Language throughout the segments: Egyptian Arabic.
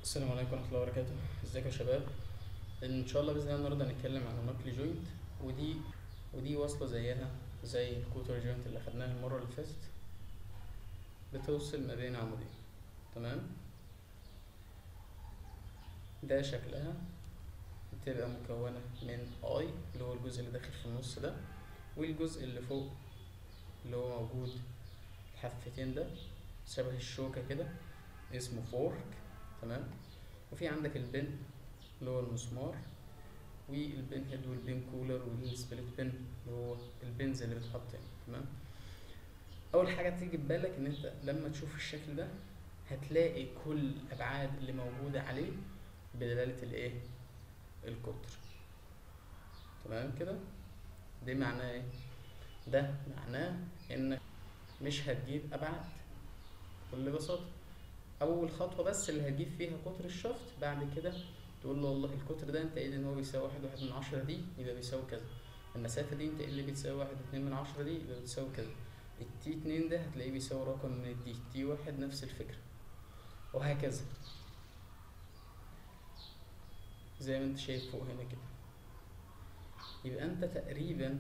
السلام عليكم ورحمة الله وبركاته ازيكم يا شباب ان شاء الله باذن الله النهارده هنتكلم عن النقل جوينت ودي ودي واصلة زيها زي الكوتر جوينت اللي خدناها المرة اللي فاتت بتوصل ما بين عمودين تمام ده شكلها بتبقى مكونة من اي اللي هو الجزء اللي داخل في النص ده والجزء اللي فوق اللي هو موجود الحفتين ده شبه الشوكة كده اسمه فورك تمام وفي عندك البن اللي هو المسمار والبن هيد والبن كولر والسبليت بن اللي هو البنز اللي بتحط هنا تمام اول حاجه تيجي في بالك ان انت لما تشوف الشكل ده هتلاقي كل الابعاد اللي موجوده عليه بدلاله الايه القطر تمام كده ده معناه ايه ده معناه انك مش هتجيب ابعاد بكل بساطه اول خطوه بس اللي هتجيب فيها قطر الشفط بعد كده تقول له والله القطر ده انت قايل ان هو بيساوي واحد واحد من عشرة دي يبقى بيساوي كذا المسافة دي انت قايل لي بتساوي واحد اتنين من عشرة دي يبقى بتساوي كذا التي اتنين ده هتلاقيه بيساوي رقم من الدي تي واحد نفس الفكرة وهكذا زي ما انت شايف فوق هنا كده يبقى انت تقريبا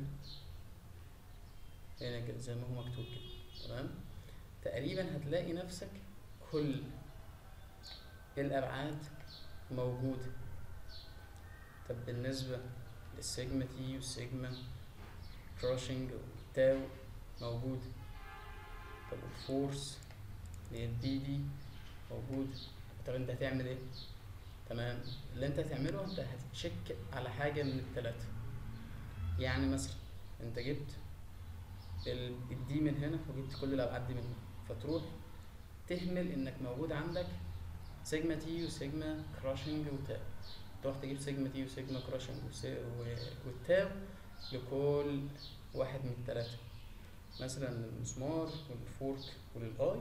هنا كده زي ما هو مكتوب كده تمام تقريبا هتلاقي نفسك كل الأبعاد موجودة طب بالنسبة للسيجما تي والسيجما كراشنج والتاو موجودة طب الفورس اللي هي البي دي موجود طب انت هتعمل ايه؟ تمام اللي انت هتعمله انت هتشيك على حاجة من التلاتة يعني مثلا انت جبت ال- الدي من هنا وجبت كل الأبعاد دي من هنا فتروح تهمل انك موجود عندك سيجما تي وسيجما كراشنج وتاو تروح تجيب سيجما تي وسيجما كراشنج وس- و- والتاو لكل واحد من التلاتة مثلا المسمار والفورك وللآي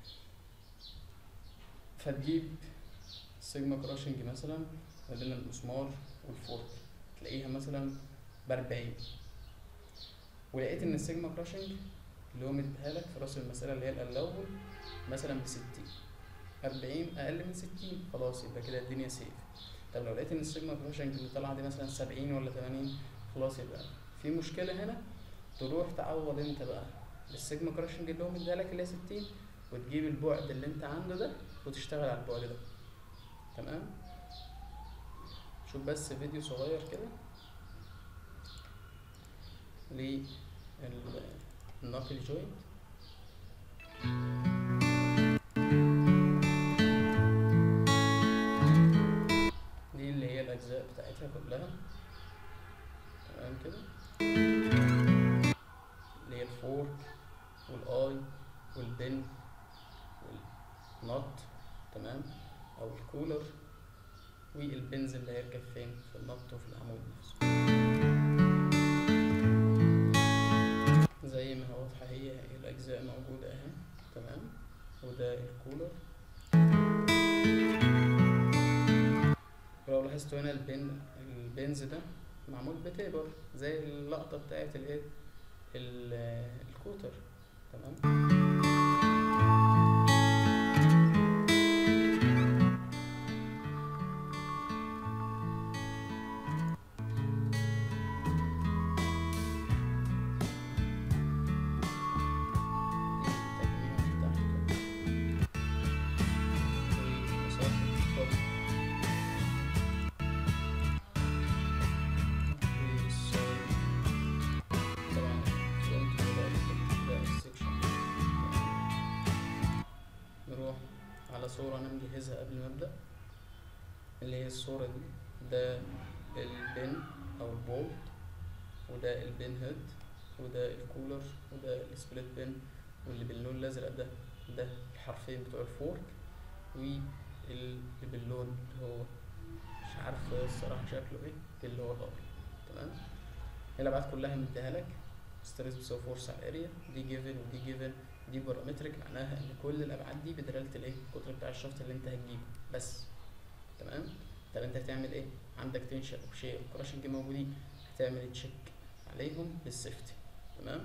فتجيب سيجما كراشنج مثلا ما بين المسمار والفورك تلاقيها مثلا بأربعين ولقيت ان السيجما كراشنج اللي هو مديها لك في راس المسألة اللي هي الأول مثلا بستين أربعين أقل من ستين خلاص يبقى كده الدنيا سيف طب لو لقيت إن السيجما كروشنج اللي طالعة دي مثلا سبعين ولا تمانين خلاص يبقى في مشكلة هنا تروح تعوض أنت بقى بالسيجما كروشنج اللي هو مديها لك اللي هي ستين وتجيب البعد اللي أنت عنده ده وتشتغل على البعد ده تمام شوف بس فيديو صغير كده للناقل جوينت دي اللي هي الأجزاء بتاعتها كلها تمام كده اللي هي الفورك والآي والبن والنط تمام أو الكولر والبنز اللي هيركب فين في النط وفي العمود نفسه زي ما هي واضحة هي هي الأجزاء موجودة أهي تمام وده الكولر ولو لاحظتوا هنا البن البنز ده معمول بتيبر زي اللقطة بتاعت الايه ال- الكوتر تمام دي التجميع بتاعته ومسافة الطب والصاج طبعا فرونت وباك ده السكشن نروح على صورة أنا مجهزها قبل ما أبدأ اللي هي الصورة دي ده البن أو البولت وده البن هيد وده الكولر وده السبليت بن واللي باللون الأزرق ده ده الحرفين بتوع الفورك واللي باللون اللي هو مش عارف الصراحة شكله ايه اللي هو الأبيض تمام الأبعاد كلها مديها لك ستريس بتساوي فورس على الاريا دي جيفن ودي جيفن دي بارامترك معناها ان كل الابعاد دي بدلاله الايه القطر بتاع الشفط اللي انت هتجيبه بس تمام طب انت هتعمل ايه عندك تنشن وشير وكراشنج موجودين هتعمل تشيك عليهم بالسيفتي تمام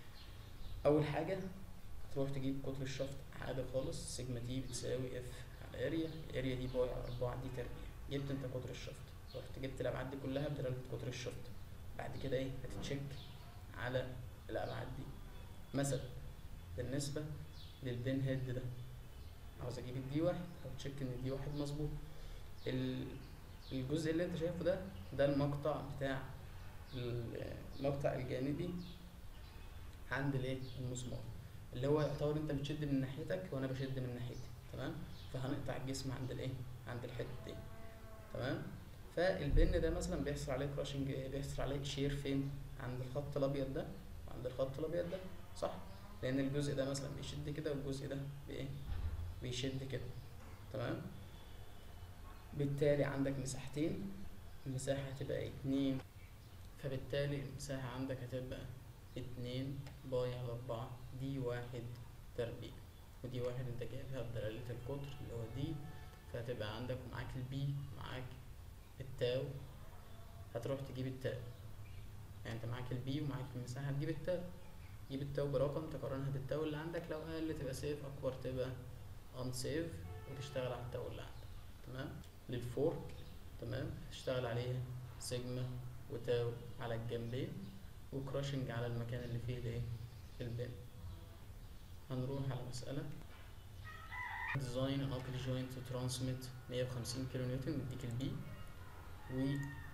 اول حاجه تروح تجيب قطر الشفط عادي خالص سيجما تي بتساوي اف على اريا الاريا دي باي على اربعة دي تربيع جبت انت قطر الشفط رحت جبت الابعاد دي كلها بدلالة قطر الشفط بعد كده ايه هتتشيك على الابعاد دي مثلا بالنسبة للبين هيد ده عاوز اجيب الدي واحد او تشيك ان الدي واحد مظبوط ال- الجزء اللي انت شايفه ده ده المقطع بتاع المقطع الجانبي عند الايه المسمار اللي هو يعتبر انت بتشد من ناحيتك وانا بشد من ناحيتي تمام فهنقطع الجسم عند الايه عند الحته دي تمام فالبن ده مثلا بيحصل عليه كراشنج بيحصل عليه شير فين عند الخط الابيض ده وعند الخط الابيض ده صح لان الجزء ده مثلا بيشد كده والجزء ده بايه بيشد كده تمام بالتالي عندك مساحتين المساحة هتبقى اتنين فبالتالي المساحة عندك هتبقى اتنين باي على أربعة دي واحد تربيع ودي واحد انت جايبها بدلالة القطر اللي هو دي فهتبقى عندك معاك البي معاك التاو هتروح تجيب التاو يعني انت معاك البي ومعاك المساحة هتجيب التاو تجيب التاو برقم تقارنها بالتاو اللي عندك لو أقل تبقى سيف أكبر تبقى unsafe وتشتغل على التاو اللي عندك تمام للفورك تمام تشتغل عليها سيجما وتاو على الجنبين وكراشنج على المكان اللي فيه الايه البن هنروح على مسألة ديزاين ان ugly joint to transmit 150 كيلو نيوتن نديك البي و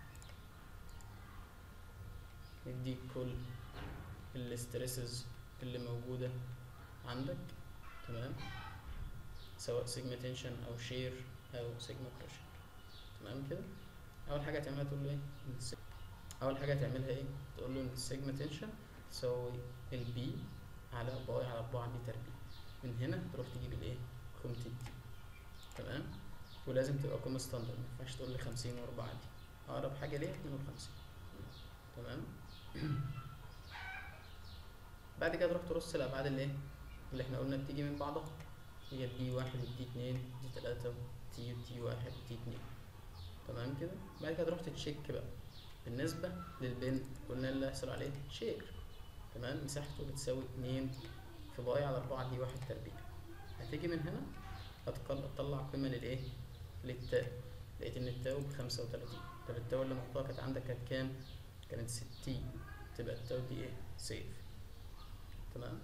نديك كل الاسترسز اللي موجودة عندك تمام سواء سيجما تنشن او شير او سيجما كراشنج تمام كده اول حاجه هتعملها تقول له ايه إن السيج- اول حاجه هتعملها ايه تقول له ان السيجما تنشن تساوي البي على باي على 4 دي تربيع من هنا تروح تجيب الايه قيمه الدي تمام ولازم تبقى قيمه ستاندرد ما ينفعش تقول لي 50 و4 دي اقرب حاجه ليه 52 تمام بعد كده تروح ترص الابعاد اللي ايه اللي احنا قلنا بتيجي من بعضها هي الدي واحد والدي اتنين دي تلاتة تي وتي واحد وتي اتنين تمام كده بعد كده تروح تتشيك بقى بالنسبة للبن قلنا اللي هيحصل عليه شير تمام مساحته بتساوي اتنين في باي على أربعة دي واحد تربيع هتيجي من هنا هتقل- هتطلع قيمة للإيه؟ للتاو لقيت إن التاو بخمسة وتلاتين طب التاو اللي محطوطة كانت عندك كانت كام؟ كانت ستين تبقى التاو دي إيه؟ سيف تمام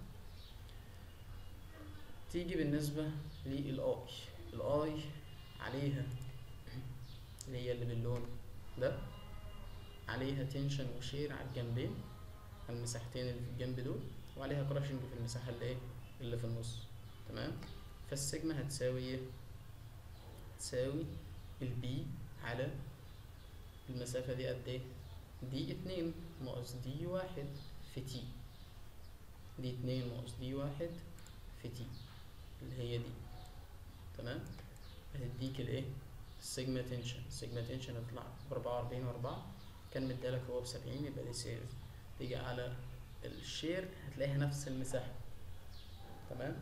تيجي بالنسبة للآي الآي عليها اللي هي اللي باللون ده عليها تنشن وشير على الجنبين على المساحتين اللي في الجنب دول وعليها كراشنج في المساحة اللي ايه اللي في النص تمام فالسيجما هتساوي ايه تساوي البي على المسافة دي قد ايه دي اتنين ناقص دي واحد في تي دي اتنين ناقص دي واحد في تي اللي هي دي تمام هتديك الايه السيجما تنشن السيجما تنشن هتطلع بأربعة وأربعين وأربعة كان مديلك هو بسبعين يبقى دي سيف تيجي على الشير هتلاقيها نفس المساحة تمام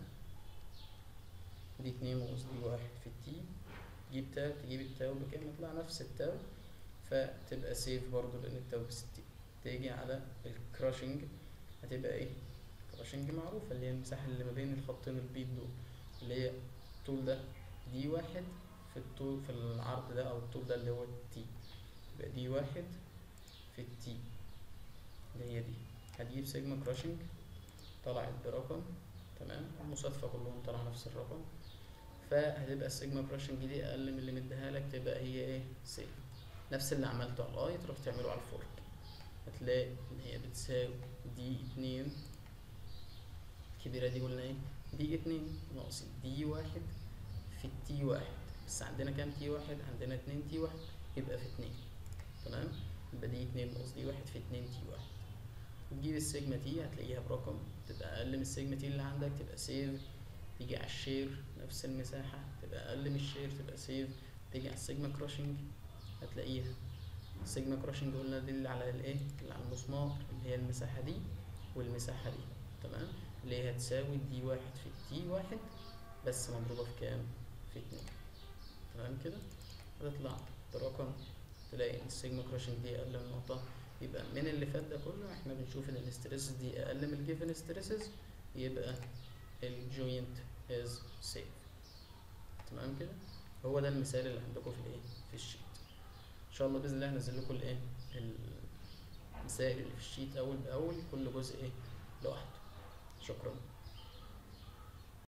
دي اتنين ناقص دي واحد في التي تجيب تاو تجيب التاو بكام يطلع نفس التاو فتبقى سيف برضو لأن التاو بستين تيجي على الكراشنج هتبقى ايه كراشنج معروفة اللي هي المساحة اللي ما بين الخطين البيض دول اللي هي الطول ده دي واحد في الطول في العرض ده او الطول ده اللي هو التي يبقى دي واحد في التي اللي هي دي هتجيب سيجما كراشنج طلعت برقم تمام المصادفة كلهم طلع نفس الرقم فهتبقى السيجما كراشنج دي اقل من اللي مديها لك تبقى هي ايه سيف نفس اللي عملته على الاي تروح تعمله على الفورك هتلاقي ان هي بتساوي دي اتنين الكبيرة دي قلنا ايه دي اتنين ناقص دي واحد في التي واحد بس عندنا كام تي واحد عندنا اتنين تي واحد يبقى في اتنين تمام يبقى دي اتنين ناقص دي واحد في اتنين تي واحد وتجيب السيجما تي هتلاقيها برقم تبقى اقل من السيجما تي اللي عندك تبقى سيف تيجي على الشير نفس المساحة تبقى اقل من الشير تبقى سيف تيجي على السيجما كراشنج هتلاقيها السيجما كراشنج قلنا دي اللي على الايه اللي على المسمار اللي هي المساحة دي والمساحة دي تمام اللي هي هتساوي دي واحد في تي واحد بس مضروبة في كام في اتنين تمام كده هتطلع برقم تلاقي ان السيجما كراشنج دي اقل من نقطة يبقى من اللي فات ده كله احنا بنشوف ان الاستريسز دي اقل من الجيفن ستريسز يبقى الجوينت از سيف تمام كده هو ده المثال اللي عندكم في الايه في الشيت ان شاء الله باذن الله هنزل لكم الايه المسائل اللي في الشيت اول باول كل جزء ايه لوحده شكرا